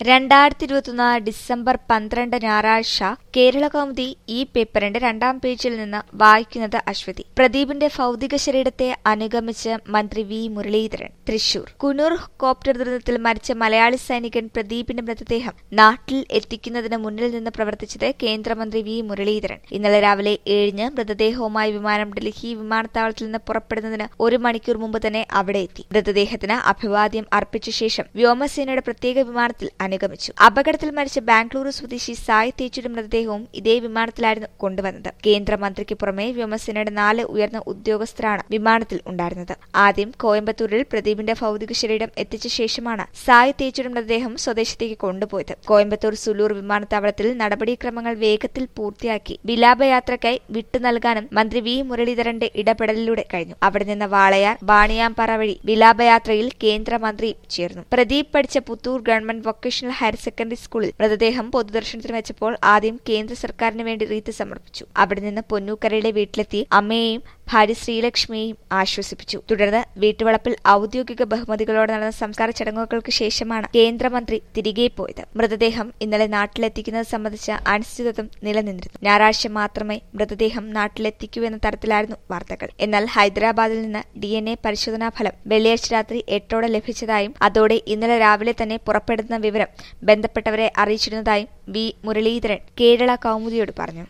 രണ്ടായിരത്തി ഇരുപത്തൊന്ന് ഡിസംബർ പന്ത്രണ്ട് ഞായറാഴ്ച കേരള കൗമുദി ഈ പേപ്പറിന്റെ രണ്ടാം പേജിൽ നിന്ന് വായിക്കുന്നത് അശ്വതി പ്രദീപിന്റെ ഭൗതിക ശരീരത്തെ അനുഗമിച്ച് മന്ത്രി വി മുരളീധരൻ തൃശൂർ കുനൂർ കോപ്റ്റർ ദുരന്തത്തിൽ മരിച്ച മലയാളി സൈനികൻ പ്രദീപിന്റെ മൃതദേഹം നാട്ടിൽ എത്തിക്കുന്നതിന് മുന്നിൽ നിന്ന് പ്രവർത്തിച്ചത് കേന്ദ്രമന്ത്രി വി മുരളീധരൻ ഇന്നലെ രാവിലെ ഏഴിന് മൃതദേഹവുമായി വിമാനം ഡൽഹി വിമാനത്താവളത്തിൽ നിന്ന് പുറപ്പെടുന്നതിന് ഒരു മണിക്കൂർ മുമ്പ് തന്നെ അവിടെ എത്തി മൃതദേഹത്തിന് അഭിവാദ്യം അർപ്പിച്ച ശേഷം വ്യോമസേനയുടെ പ്രത്യേക വിമാനത്തിൽ അനുഗമിച്ചു അപകടത്തിൽ മരിച്ച ബാംഗ്ലൂരു സ്വദേശി സായ് തേച്ചയുടെ മൃതദേഹവും ഇതേ വിമാനത്തിലായിരുന്നു കൊണ്ടുവന്നത് കേന്ദ്രമന്ത്രിക്ക് പുറമെ വ്യോമസേനയുടെ നാല് ഉയർന്ന ഉദ്യോഗസ്ഥരാണ് വിമാനത്തിൽ ഉണ്ടായിരുന്നത് ആദ്യം കോയമ്പത്തൂരിൽ പ്രദീപിന്റെ ഭൗതിക ശരീരം എത്തിച്ച ശേഷമാണ് സായ് തേച്ചയുടെ മൃതദേഹം സ്വദേശത്തേക്ക് കൊണ്ടുപോയത് കോയമ്പത്തൂർ സുലൂർ വിമാനത്താവളത്തിൽ നടപടിക്രമങ്ങൾ വേഗത്തിൽ പൂർത്തിയാക്കി വിലാപയാത്രയ്ക്കായി വിട്ടു നൽകാനും മന്ത്രി വി മുരളീധരന്റെ ഇടപെടലിലൂടെ കഴിഞ്ഞു അവിടെ നിന്ന് വാളയാർ ബാണിയാമ്പാറ വഴി വിലാപയാത്രയിൽ കേന്ദ്രമന്ത്രിയും ചേർന്നു പ്രദീപ് പഠിച്ച Puthur government vocational higher secondary സ്കൂളിൽ മൃതദേഹം പൊതുദർശനത്തിന് വെച്ചപ്പോൾ ആദ്യം കേന്ദ്ര സർക്കാരിന് വേണ്ടി റീത്ത് സമർപ്പിച്ചു അവിടെ നിന്ന് പൊന്നൂക്കരയുടെ വീട്ടിലെത്തി അമ്മയെയും ഭാര്യ ശ്രീലക്ഷ്മിയെയും ആശ്വസിപ്പിച്ചു തുടർന്ന് വീട്ടുവളപ്പിൽ ഔദ്യോഗിക ബഹുമതികളോടെ നടന്ന സംസ്കാര ചടങ്ങുകൾക്ക് ശേഷമാണ് കേന്ദ്രമന്ത്രി തിരികെ പോയത് മൃതദേഹം ഇന്നലെ നാട്ടിലെത്തിക്കുന്നത് സംബന്ധിച്ച അനിശ്ചിതത്വം നിലനിന്നിരുന്നു ഞായറാഴ്ച മാത്രമേ മൃതദേഹം നാട്ടിലെത്തിക്കൂ എന്ന തരത്തിലായിരുന്നു വാർത്തകൾ എന്നാൽ ഹൈദരാബാദിൽ നിന്ന് ഡി എൻ എ പരിശോധനാ ഫലം വെള്ളിയാഴ്ച രാത്രി എട്ടോടെ ലഭിച്ചതായും അതോടെ ഇന്നലെ രാവിലെ തന്നെ പുറപ്പെടുന്ന വിവരം ബന്ധപ്പെട്ടവരെ അറിയിച്ചിരുന്നതായും വി മുരളീധരൻ കേരള കൗമുദിയോട് പറഞ്ഞു